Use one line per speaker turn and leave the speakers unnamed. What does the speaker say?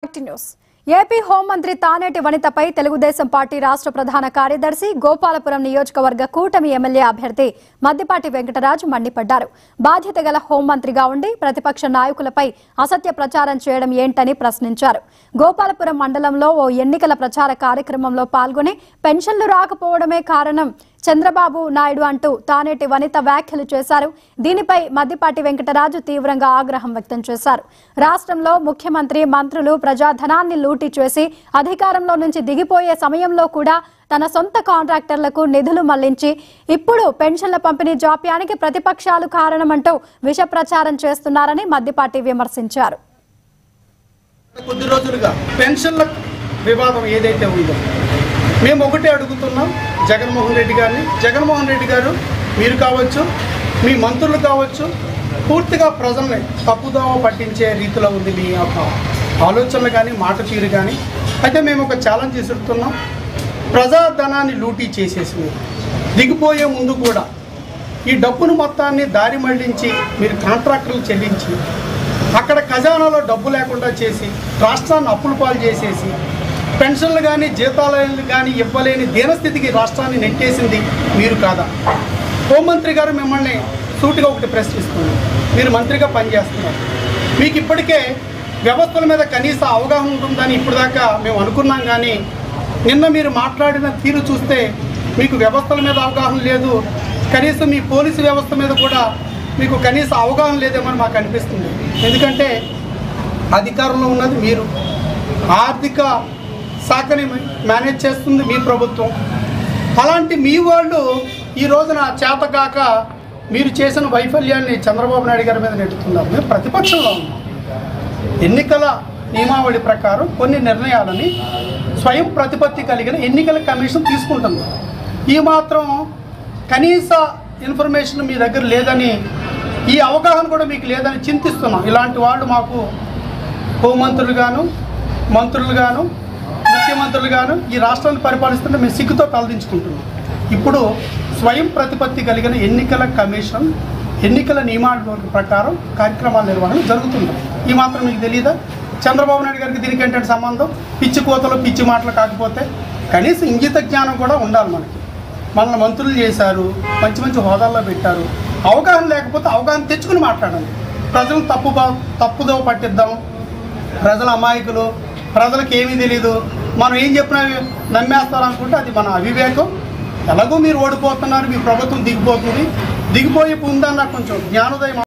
back to news AP హోంమంత్రి Taneti వనితపై Telugu Desam party రాష్ట్ర ప్రధాన కార్యదర్శి గోపాలపురం నియోజకవర్గ కూటమి ఎమ్మెల్యే అభ్యర్థి మద్దిపాటి వెంకటరాజు మండిపడ్డారు బాధ్యత గల హోంమంత్రిగా ఉండి ప్రతిపక్ష నాయకులపై అసత్య ప్రచారం చేయడం ఏంటని ప్రశ్నించారు గోపాలపురం మండలంలో ఓ ఎన్నికల ప్రచార కార్యక్రమంలో పాల్గొని పెన్షన్లు రాకపోవడమే కారణం చంద్రబాబు నాయుడు అంటూ తానేటి వనిత వ్యాఖ్యలు చేశారు దీనిపై మద్దిపాటి వెంకటరాజు తీవ్రంగా ఆగ్రహం వ్యక్తం చేశారు రాష్ట్రంలో ముఖ్యమంత్రి మంత్రులు ప్రజాధనాన్ని లూటీ చేసి అధికారంలో నుంచి దిగిపోయే సమయంలో కూడా తన సొంత కాంట్రాక్టర్లకు నిధులు మళ్లించి ఇప్పుడు పెన్షన్ల పంపిణీ జాప్యానికి ప్రతిపక్షాలు కారణమంటూ విష ప్రచారం చేస్తున్నారని మద్దిపాటి విమర్శించారు
కొద్ది రోజులుగా పెన్షన్ల వివాదం ఏదైతే ఉందో మేము ఒకటే అడుగుతున్నాం జగన్మోహన్ రెడ్డి గారిని జగన్మోహన్ రెడ్డి గారు మీరు కావచ్చు మీ మంత్రులు కావచ్చు పూర్తిగా ప్రజల్ని తప్పుదోవ పట్టించే రీతిలో ఉంది మీ యొక్క ఆలోచనలు కానీ మాట తీరు కానీ అయితే మేము ఒక ఛాలెంజ్ విసురుతున్నాం ప్రజాధనాన్ని లూటీ చేసేసి మీరు దిగిపోయే ముందు కూడా ఈ డబ్బును మొత్తాన్ని దారి మళ్లించి మీరు కాంట్రాక్టర్లు చెల్లించి అక్కడ ఖజానాలో డబ్బు లేకుండా చేసి రాష్ట్రాన్ని అప్పుల పాలు చేసేసి పెన్షన్లు కానీ జీతాలు కానీ ఇవ్వలేని దీనస్థితికి రాష్ట్రాన్ని నెట్టేసింది మీరు కాదా హోంమంత్రి గారు మిమ్మల్ని సూటిగా ఒకటి ప్రశ్నిస్తున్నారు మీరు మంత్రిగా పనిచేస్తున్నారు మీకు ఇప్పటికే వ్యవస్థల మీద కనీస అవగాహన ఉంటుందని ఇప్పుడు దాకా మేము అనుకున్నాం కానీ నిన్న మీరు మాట్లాడిన తీరు చూస్తే మీకు వ్యవస్థల మీద అవగాహన లేదు కనీసం మీ పోలీసు వ్యవస్థ మీద కూడా మీకు కనీస అవగాహన లేదేమని మాకు అనిపిస్తుంది ఎందుకంటే అధికారంలో ఉన్నది మీరు ఆర్థిక శాఖని మేనేజ్ చేస్తుంది మీ ప్రభుత్వం అలాంటి మీ వాళ్ళు ఈ రోజున చేతకాక మీరు చేసిన వైఫల్యాన్ని చంద్రబాబు నాయుడు గారి మీద నెట్టుతున్నారు మేము ప్రతిపక్షంలో ఉన్నాం ఎన్నికల నియమావళి ప్రకారం కొన్ని నిర్ణయాలని స్వయం ప్రతిపత్తి కలిగిన ఎన్నికల కమిషన్ తీసుకుంటుంది ఈ మాత్రం కనీస ఇన్ఫర్మేషన్ మీ దగ్గర లేదని ఈ అవగాహన కూడా మీకు లేదని చింతిస్తున్నాం ఇలాంటి వాళ్ళు మాకు హోంమంత్రులుగాను మంత్రులుగాను ముఖ్యమంత్రులుగాను ఈ రాష్ట్రాన్ని పరిపాలిస్తుంటే మేము సిగ్గుతో తలదించుకుంటున్నాం ఇప్పుడు స్వయం ప్రతిపత్తి కలిగిన ఎన్నికల కమిషన్ ఎన్నికల నియమాల ప్రకారం కార్యక్రమాల నిర్వహణ జరుగుతుంది ఈ మాత్రం మీకు తెలియదా చంద్రబాబు నాయుడు గారికి దీనికి ఏంటంటే సంబంధం పిచ్చి కోతలు పిచ్చి మాటలు కాకపోతే కనీసం ఇంగిత జ్ఞానం కూడా ఉండాలి మనకి మనల్ని మంత్రులు చేశారు మంచి మంచి హోదాల్లో పెట్టారు అవగాహన లేకపోతే అవగాహన తెచ్చుకుని మాట్లాడండి ప్రజలను తప్పు తప్పుదో పట్టిద్దాం ప్రజల అమాయకులు ప్రజలకు ఏమీ తెలియదు మనం ఏం చెప్పినా నమ్మేస్తారు అనుకుంటే అది మన అవివేకం ఎలాగో మీరు ఓడిపోతున్నారు మీ ప్రభుత్వం దిగిపోతుంది దిగిపోయి ఉందన్న కొంచెం జ్ఞానోదయం